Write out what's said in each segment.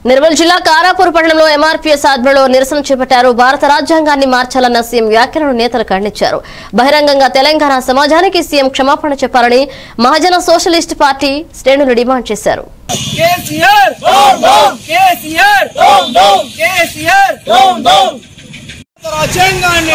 నిర్మల్ జిల్లా కారాపూర్ పట్టణంలో ఎంఆర్పీఎస్ ఆధ్వర్యంలో నిరసన చేపట్టారు భారత రాజ్యాంగాన్ని మార్చాలన్న సీఎం వ్యాఖ్యలను నేతలు ఖండించారు బహిరంగంగా తెలంగాణ సమాజానికి సీఎం క్షమాపణ చెప్పాలని మహాజన సోషలిస్ట్ పార్టీ శ్రేణులు డిమాండ్ చేశారు కేసీఆర్ కేసీఆర్ కేసీఆర్ రాజ్యాంగాన్ని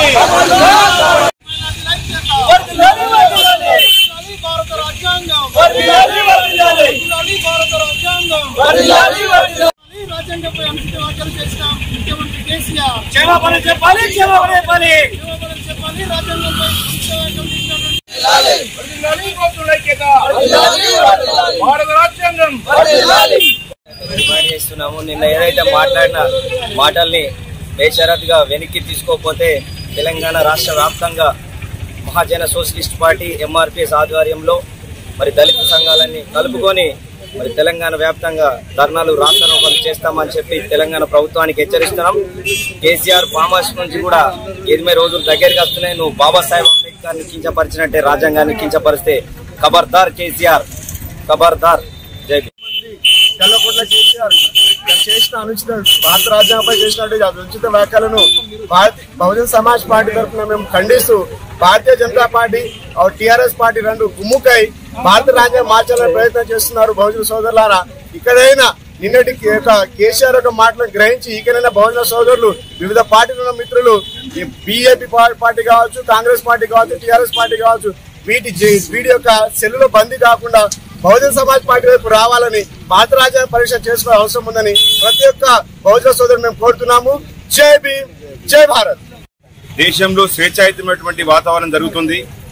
వర్ధిల్లాలి, వర్ధిల్లాలి. భారత రాజ్యాంగం వర్ధిల్లాలి, వర్ధిల్లాలి. భారత రాజ్యాంగం వర్ధిల్లాలి, వర్ధిల్లాలి. రాజ్యాంగంపై అంకిత వ్యాఖ్యలు చేసిన ముఖ్యమంత్రి కేసీఆర్ క్షమాపణ చెప్పాలి క్షమాపణ చెప్పాలి క్షమాపణలు చెప్పాలి రాజ్యాంగంపై అంకిత వ్యాఖ్యలు చేసినటువంటి వర్ధిల్లాలి, భక్తుల ఐక్యత. భారత రాజ్యాంగం డిమాండ్ చేస్తున్నాము నిన్న ఏదైతే మాట్లాడిన మాటల్ని బేషరత్గా వెనక్కి తీసుకోకపోతే తెలంగాణ రాష్ట్ర వ్యాప్తంగా మహాజన సోషలిస్ట్ పార్టీ ఎంఆర్పిఎస్ ఆధ్వర్యంలో మరి దళిత సంఘాలన్నీ కలుపుకొని మరి తెలంగాణ వ్యాప్తంగా ధర్నాలు రాష్ట్రోపలు చేస్తామని చెప్పి తెలంగాణ ప్రభుత్వానికి హెచ్చరిస్తున్నాం కేసీఆర్ ఫామ్ హౌస్ నుంచి కూడా ఎనిమిది రోజులు దగ్గరికి వస్తున్నాయి నువ్వు బాబాసాహెబ్ అంబేద్కర్ ని కించపరిచినట్టే రాజ్యాంగాన్ని కించపరిస్తే ఖబర్దార్ కేసీఆర్ ఖబర్దార్ జై భీమ్. కల్లకొండ కేసీఆర్ చేసిన అనుచిత భారత రాజ్యాంగంపై చేసినట్టు అనుచిత వ్యాఖ్యలను భారత బహుజన్ సమాజ్ పార్టీ తరఫున మేము ఖండిస్తూ భారతీయ జనతా పార్టీ టిఆర్ఎస్ పార్టీ రెండు గుమ్ముకై భారత రాజ్యాంగం మార్చాలని ప్రయత్నం చేస్తున్నారు బహుజన సోదరులారా ఇక్కడైనా నిన్నటి యొక్క కేసీఆర్ యొక్క మాటలను గ్రహించి ఇకనైనా బహుజన సోదరులు వివిధ పార్టీల ఉన్న మిత్రులు బీజేపీ పార్టీ కావచ్చు కాంగ్రెస్ పార్టీ కావచ్చు టిఆర్ఎస్ పార్టీ కావచ్చు వీటి జే- వీటి యొక్క సెల్లులో బందీ కాకుండా బహుజన సమాజ్ పార్టీ వైపు రావాలని భారత రాజ్యాంగ పరీక్ష చేసుకోవడం అవసరం ఉందని ప్రతి ఒక్క బహుజన సోదరులు మేము కోరుతున్నాము జై భీమ్ జై భారత్ దేశంలో స్వేచ్ఛాయుతమైనటువంటి వాతావరణం జరుగుతుంది